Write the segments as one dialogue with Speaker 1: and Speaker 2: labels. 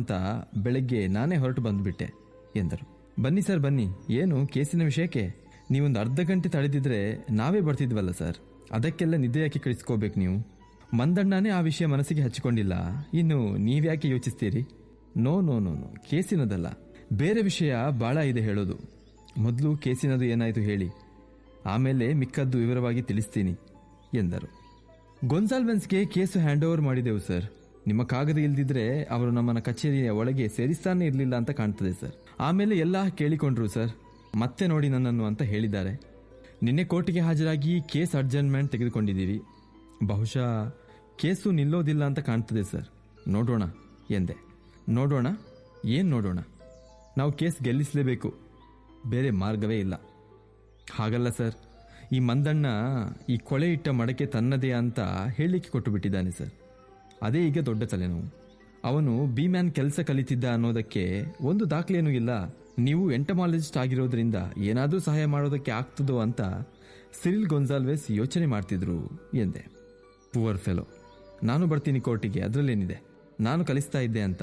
Speaker 1: ಅಂತ ಬೆಳಗ್ಗೆ ನಾನೇ ಹೊರಟು ಬಂದ್ಬಿಟ್ಟೆ ಎಂದರು ಬನ್ನಿ ಸರ್ ಬನ್ನಿ ಏನು ಕೇಸಿನ ವಿಷಯಕ್ಕೆ ನೀವೊಂದು ಅರ್ಧ ಗಂಟೆ ತಡೆದಿದ್ರೆ ನಾವೇ ಬರ್ತಿದ್ವಲ್ಲ ಸರ್ ಅದಕ್ಕೆಲ್ಲ ನಿದ್ದೆ ಯಾಕೆ ಕಳಿಸ್ಕೋಬೇಕು ನೀವು ಮಂದಣ್ಣನೇ ಆ ವಿಷಯ ಮನಸ್ಸಿಗೆ ಹಚ್ಚಿಕೊಂಡಿಲ್ಲ ಇನ್ನು ನೀವ್ಯಾಕೆ ಯೋಚಿಸ್ತೀರಿ ನೋ ನೋ ನೋ ನೋ ಕೇಸಿನದಲ್ಲ ಬೇರೆ ವಿಷಯ ಬಹಳ ಇದೆ ಹೇಳೋದು ಮೊದಲು ಕೇಸಿನದು ಏನಾಯಿತು ಹೇಳಿ ಆಮೇಲೆ ಮಿಕ್ಕದ್ದು ವಿವರವಾಗಿ ತಿಳಿಸ್ತೀನಿ ಎಂದರು ಗೊಂಜಾಲ್ವೆನ್ಸ್ಗೆ ಕೇಸು ಹ್ಯಾಂಡ್ ಓವರ್ ಮಾಡಿದೆವು ಸರ್ ನಿಮ್ಮ ಕಾಗದ ಇಲ್ದಿದ್ರೆ ಅವರು ನಮ್ಮನ್ನ ಕಚೇರಿಯ ಒಳಗೆ ಸೇರಿಸ್ತಾನೆ ಇರಲಿಲ್ಲ ಅಂತ ಕಾಣ್ತದೆ ಸರ್ ಆಮೇಲೆ ಎಲ್ಲ ಕೇಳಿಕೊಂಡ್ರು ಸರ್ ಮತ್ತೆ ನೋಡಿ ನನ್ನನ್ನು ಅಂತ ಹೇಳಿದ್ದಾರೆ ನಿನ್ನೆ ಕೋರ್ಟಿಗೆ ಹಾಜರಾಗಿ ಕೇಸ್ ಅಡ್ಜರ್ನ್ಮೆಂಟ್ ತೆಗೆದುಕೊಂಡಿದ್ದೀವಿ ಬಹುಶಃ ಕೇಸು ನಿಲ್ಲೋದಿಲ್ಲ ಅಂತ ಕಾಣ್ತದೆ ಸರ್ ನೋಡೋಣ ಎಂದೆ ನೋಡೋಣ ಏನು ನೋಡೋಣ ನಾವು ಕೇಸ್ ಗೆಲ್ಲಿಸಲೇಬೇಕು ಬೇರೆ ಮಾರ್ಗವೇ ಇಲ್ಲ ಹಾಗಲ್ಲ ಸರ್ ಈ ಮಂದಣ್ಣ ಈ ಕೊಳೆ ಇಟ್ಟ ಮಡಕೆ ತನ್ನದೇ ಅಂತ ಹೇಳಿಕೆ ಕೊಟ್ಟು ಬಿಟ್ಟಿದ್ದಾನೆ ಸರ್ ಅದೇ ಈಗ ದೊಡ್ಡ ತಲೆನೋವು ಅವನು ಬಿ ಮ್ಯಾನ್ ಕೆಲಸ ಕಲಿತಿದ್ದ ಅನ್ನೋದಕ್ಕೆ ಒಂದು ದಾಖಲೆನೂ ಇಲ್ಲ ನೀವು ಎಂಟಮಾಲಜಿಸ್ಟ್ ಆಗಿರೋದ್ರಿಂದ ಏನಾದರೂ ಸಹಾಯ ಮಾಡೋದಕ್ಕೆ ಆಗ್ತದೋ ಅಂತ ಸಿರಿಲ್ ಗೊಂಜಾಲ್ವೆಸ್ ಯೋಚನೆ ಮಾಡ್ತಿದ್ರು ಎಂದೆ ಪುವರ್ ಫೆಲೋ ನಾನು ಬರ್ತೀನಿ ಕೋರ್ಟಿಗೆ ಅದರಲ್ಲೇನಿದೆ ನಾನು ಕಲಿಸ್ತಾ ಇದ್ದೆ ಅಂತ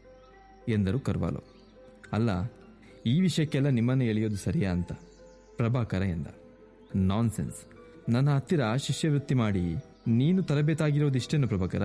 Speaker 1: ಎಂದರು ಕರ್ವಾಲೋ ಅಲ್ಲ ಈ ವಿಷಯಕ್ಕೆಲ್ಲ ನಿಮ್ಮನ್ನು ಎಳೆಯೋದು ಸರಿಯಾ ಅಂತ ಪ್ರಭಾಕರ ಎಂದ ನಾನ್ಸೆನ್ಸ್ ನನ್ನ ಹತ್ತಿರ ಶಿಷ್ಯವೃತ್ತಿ ಮಾಡಿ ನೀನು ತರಬೇತಾಗಿರೋದಿಷ್ಟೇನು ಪ್ರಭಾಕರ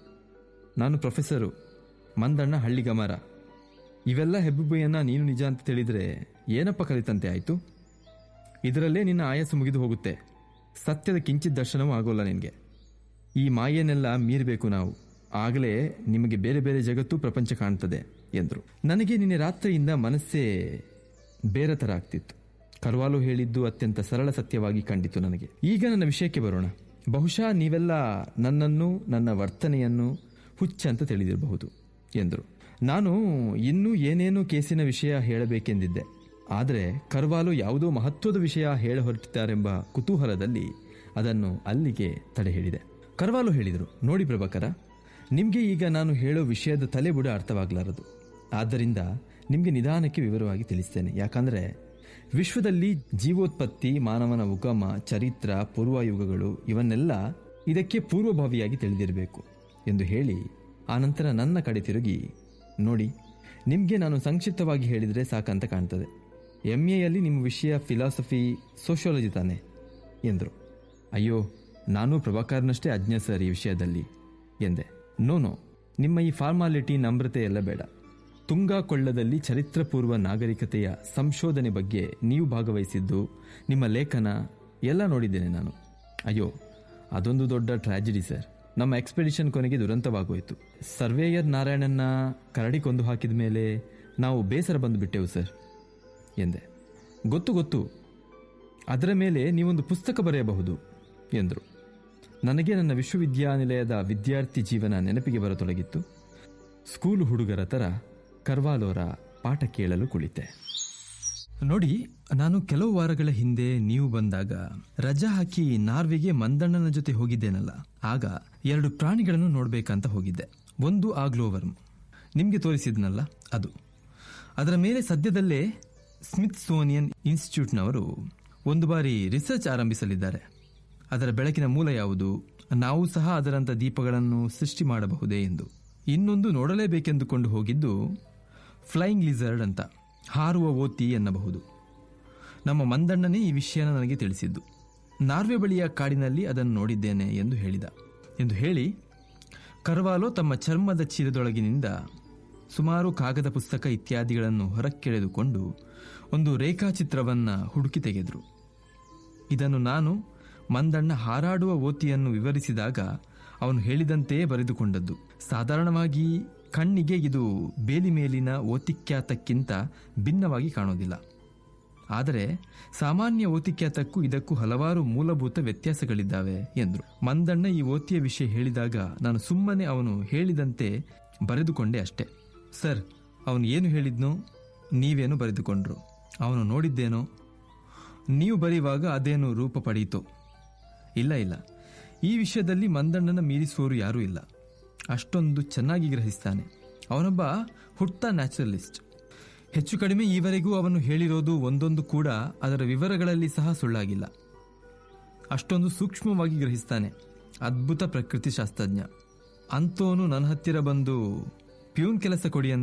Speaker 1: ನಾನು ಪ್ರೊಫೆಸರು ಮಂದಣ್ಣ ಹಳ್ಳಿಗಮರ ಇವೆಲ್ಲ ಹೆಬ್ಬುಬ್ಬೆಯನ್ನ ನೀನು ನಿಜ ಅಂತ ತಿಳಿದ್ರೆ ಏನಪ್ಪ ಕಲಿತಂತೆ ಆಯ್ತು ಇದರಲ್ಲೇ ನಿನ್ನ ಆಯಸ್ಸು ಮುಗಿದು ಹೋಗುತ್ತೆ ಸತ್ಯದ ಕಿಂಚಿತ್ ದರ್ಶನವೂ ಆಗೋಲ್ಲ ನಿನಗೆ ಈ ಮಾಯನ್ನೆಲ್ಲ ಮೀರಬೇಕು ನಾವು ಆಗಲೇ ನಿಮಗೆ ಬೇರೆ ಬೇರೆ ಜಗತ್ತು ಪ್ರಪಂಚ ಕಾಣ್ತದೆ ಎಂದರು ನನಗೆ ನಿನ್ನೆ ರಾತ್ರಿಯಿಂದ ಮನಸ್ಸೇ ಬೇರೆ ಥರ ಆಗ್ತಿತ್ತು ಕರ್ವಾಲು ಹೇಳಿದ್ದು ಅತ್ಯಂತ ಸರಳ ಸತ್ಯವಾಗಿ ಕಂಡಿತು ನನಗೆ ಈಗ ನನ್ನ ವಿಷಯಕ್ಕೆ ಬರೋಣ ಬಹುಶಃ ನೀವೆಲ್ಲ ನನ್ನನ್ನು ನನ್ನ ವರ್ತನೆಯನ್ನು ಹುಚ್ಚಂತ ತಿಳಿದಿರಬಹುದು ಎಂದರು ನಾನು ಇನ್ನೂ ಏನೇನು ಕೇಸಿನ ವಿಷಯ ಹೇಳಬೇಕೆಂದಿದ್ದೆ ಆದರೆ ಕರ್ವಾಲು ಯಾವುದೋ ಮಹತ್ವದ ವಿಷಯ ಹೇಳ ಹೊರಟಿದ್ದಾರೆಂಬ ಕುತೂಹಲದಲ್ಲಿ ಅದನ್ನು ಅಲ್ಲಿಗೆ ತಡೆ ಹೇಳಿದೆ ಕರ್ವಾಲು ಹೇಳಿದರು ನೋಡಿ ಪ್ರಭಾಕರ ನಿಮಗೆ ಈಗ ನಾನು ಹೇಳೋ ವಿಷಯದ ತಲೆಬುಡ ಅರ್ಥವಾಗಲಾರದು ಆದ್ದರಿಂದ ನಿಮಗೆ ನಿಧಾನಕ್ಕೆ ವಿವರವಾಗಿ ತಿಳಿಸ್ತೇನೆ ಯಾಕಂದ್ರೆ ವಿಶ್ವದಲ್ಲಿ ಜೀವೋತ್ಪತ್ತಿ ಮಾನವನ ಉಗಮ ಚರಿತ್ರ ಪೂರ್ವಯುಗಗಳು ಇವನ್ನೆಲ್ಲ ಇದಕ್ಕೆ ಪೂರ್ವಭಾವಿಯಾಗಿ ತಿಳಿದಿರಬೇಕು ಎಂದು ಹೇಳಿ ಆನಂತರ ನನ್ನ ಕಡೆ ತಿರುಗಿ ನೋಡಿ ನಿಮಗೆ ನಾನು ಸಂಕ್ಷಿಪ್ತವಾಗಿ ಹೇಳಿದರೆ ಸಾಕಂತ ಕಾಣ್ತದೆ ಎಮ್ ಎಯಲ್ಲಿ ನಿಮ್ಮ ವಿಷಯ ಫಿಲಾಸಫಿ ಸೋಷಿಯಾಲಜಿ ತಾನೆ ಎಂದರು ಅಯ್ಯೋ ನಾನು ಪ್ರಭಾಕರ್ನಷ್ಟೇ ಅಜ್ಞ ಸರ್ ಈ ವಿಷಯದಲ್ಲಿ ಎಂದೆ ನೋ ನೋ ನಿಮ್ಮ ಈ ಫಾರ್ಮಾಲಿಟಿ ನಮ್ರತೆ ಎಲ್ಲ ಬೇಡ ತುಂಗಾ ಕೊಳ್ಳದಲ್ಲಿ ಚರಿತ್ರಪೂರ್ವ ನಾಗರಿಕತೆಯ ಸಂಶೋಧನೆ ಬಗ್ಗೆ ನೀವು ಭಾಗವಹಿಸಿದ್ದು ನಿಮ್ಮ ಲೇಖನ ಎಲ್ಲ ನೋಡಿದ್ದೇನೆ ನಾನು ಅಯ್ಯೋ ಅದೊಂದು ದೊಡ್ಡ ಟ್ರಾಜಿಡಿ ಸರ್ ನಮ್ಮ ಎಕ್ಸ್ಪೆಡಿಷನ್ ಕೊನೆಗೆ ದುರಂತವಾಗೋಯ್ತು ಸರ್ವೇಯರ್ ನಾರಾಯಣನ್ನ ಕರಡಿ ಕೊಂದು ಹಾಕಿದ ಮೇಲೆ ನಾವು ಬೇಸರ ಬಂದು ಬಿಟ್ಟೆವು ಸರ್ ಎಂದೆ ಗೊತ್ತು ಗೊತ್ತು ಅದರ ಮೇಲೆ ನೀವೊಂದು ಪುಸ್ತಕ ಬರೆಯಬಹುದು ಎಂದರು ನನಗೆ ನನ್ನ ವಿಶ್ವವಿದ್ಯಾನಿಲಯದ ವಿದ್ಯಾರ್ಥಿ ಜೀವನ ನೆನಪಿಗೆ ಬರತೊಡಗಿತ್ತು ಸ್ಕೂಲು ಹುಡುಗರ ತರ ಕರ್ವಾಲೋರ ಪಾಠ ಕೇಳಲು ಕುಳಿತೆ ನೋಡಿ ನಾನು ಕೆಲವು ವಾರಗಳ ಹಿಂದೆ ನೀವು ಬಂದಾಗ ರಜಾ ಹಾಕಿ ನಾರ್ವೆಗೆ ಮಂದಣ್ಣನ ಜೊತೆ ಹೋಗಿದ್ದೇನಲ್ಲ ಆಗ ಎರಡು ಪ್ರಾಣಿಗಳನ್ನು ನೋಡ್ಬೇಕಂತ ಹೋಗಿದ್ದೆ ಒಂದು ಆಗ್ಲೋವರ್ಮ್ ನಿಮ್ಗೆ ತೋರಿಸಿದ್ನಲ್ಲ ಅದು ಅದರ ಮೇಲೆ ಸದ್ಯದಲ್ಲೇ ಸ್ಮಿತ್ ಸೋನಿಯನ್ ಇನ್ಸ್ಟಿಟ್ಯೂಟ್ನವರು ಒಂದು ಬಾರಿ ರಿಸರ್ಚ್ ಆರಂಭಿಸಲಿದ್ದಾರೆ ಅದರ ಬೆಳಕಿನ ಮೂಲ ಯಾವುದು ನಾವು ಸಹ ಅದರಂಥ ದೀಪಗಳನ್ನು ಸೃಷ್ಟಿ ಮಾಡಬಹುದೇ ಎಂದು ಇನ್ನೊಂದು ನೋಡಲೇಬೇಕೆಂದುಕೊಂಡು ಹೋಗಿದ್ದು ಫ್ಲೈಯಿಂಗ್ ಲಿಸರ್ಡ್ ಅಂತ ಹಾರುವ ಓತಿ ಎನ್ನಬಹುದು ನಮ್ಮ ಮಂದಣ್ಣನೇ ಈ ವಿಷಯನ ನನಗೆ ತಿಳಿಸಿದ್ದು ನಾರ್ವೆ ಬಳಿಯ ಕಾಡಿನಲ್ಲಿ ಅದನ್ನು ನೋಡಿದ್ದೇನೆ ಎಂದು ಹೇಳಿದ ಎಂದು ಹೇಳಿ ಕರ್ವಾಲೋ ತಮ್ಮ ಚರ್ಮದ ಚೀಲದೊಳಗಿನಿಂದ ಸುಮಾರು ಕಾಗದ ಪುಸ್ತಕ ಇತ್ಯಾದಿಗಳನ್ನು ಹೊರಕ್ಕೆಳೆದುಕೊಂಡು ಒಂದು ರೇಖಾಚಿತ್ರವನ್ನ ಹುಡುಕಿ ತೆಗೆದರು ಇದನ್ನು ನಾನು ಮಂದಣ್ಣ ಹಾರಾಡುವ ಓತಿಯನ್ನು ವಿವರಿಸಿದಾಗ ಅವನು ಹೇಳಿದಂತೆಯೇ ಬರೆದುಕೊಂಡದ್ದು ಸಾಧಾರಣವಾಗಿ ಕಣ್ಣಿಗೆ ಇದು ಬೇಲಿ ಮೇಲಿನ ಓತಿಕ್ಯಾತಕ್ಕಿಂತ ಭಿನ್ನವಾಗಿ ಕಾಣೋದಿಲ್ಲ ಆದರೆ ಸಾಮಾನ್ಯ ಓತಿಕ್ಯಾತಕ್ಕೂ ಇದಕ್ಕೂ ಹಲವಾರು ಮೂಲಭೂತ ವ್ಯತ್ಯಾಸಗಳಿದ್ದಾವೆ ಎಂದರು ಮಂದಣ್ಣ ಈ ಓತಿಯ ವಿಷಯ ಹೇಳಿದಾಗ ನಾನು ಸುಮ್ಮನೆ ಅವನು ಹೇಳಿದಂತೆ ಬರೆದುಕೊಂಡೆ ಅಷ್ಟೆ ಸರ್ ಅವನು ಏನು ಹೇಳಿದ್ನೋ ನೀವೇನು ಬರೆದುಕೊಂಡ್ರು ಅವನು ನೋಡಿದ್ದೇನೋ ನೀವು ಬರೆಯುವಾಗ ಅದೇನು ರೂಪ ಪಡೆಯಿತು ಇಲ್ಲ ಇಲ್ಲ ಈ ವಿಷಯದಲ್ಲಿ ಮಂದಣ್ಣನ ಮೀರಿಸುವವರು ಯಾರೂ ಇಲ್ಲ ಅಷ್ಟೊಂದು ಚೆನ್ನಾಗಿ ಗ್ರಹಿಸ್ತಾನೆ ಅವನೊಬ್ಬ ಹುಟ್ಟ ನ್ಯಾಚುರಲಿಸ್ಟ್ ಹೆಚ್ಚು ಕಡಿಮೆ ಈವರೆಗೂ ಅವನು ಹೇಳಿರೋದು ಒಂದೊಂದು ಕೂಡ ಅದರ ವಿವರಗಳಲ್ಲಿ ಸಹ ಸುಳ್ಳಾಗಿಲ್ಲ ಅಷ್ಟೊಂದು ಸೂಕ್ಷ್ಮವಾಗಿ ಗ್ರಹಿಸ್ತಾನೆ ಅದ್ಭುತ ಪ್ರಕೃತಿ ಶಾಸ್ತ್ರಜ್ಞ ಅಂತೋನು ನನ್ನ ಹತ್ತಿರ ಬಂದು ಪ್ಯೂನ್ ಕೆಲಸ ಕೊಡಿ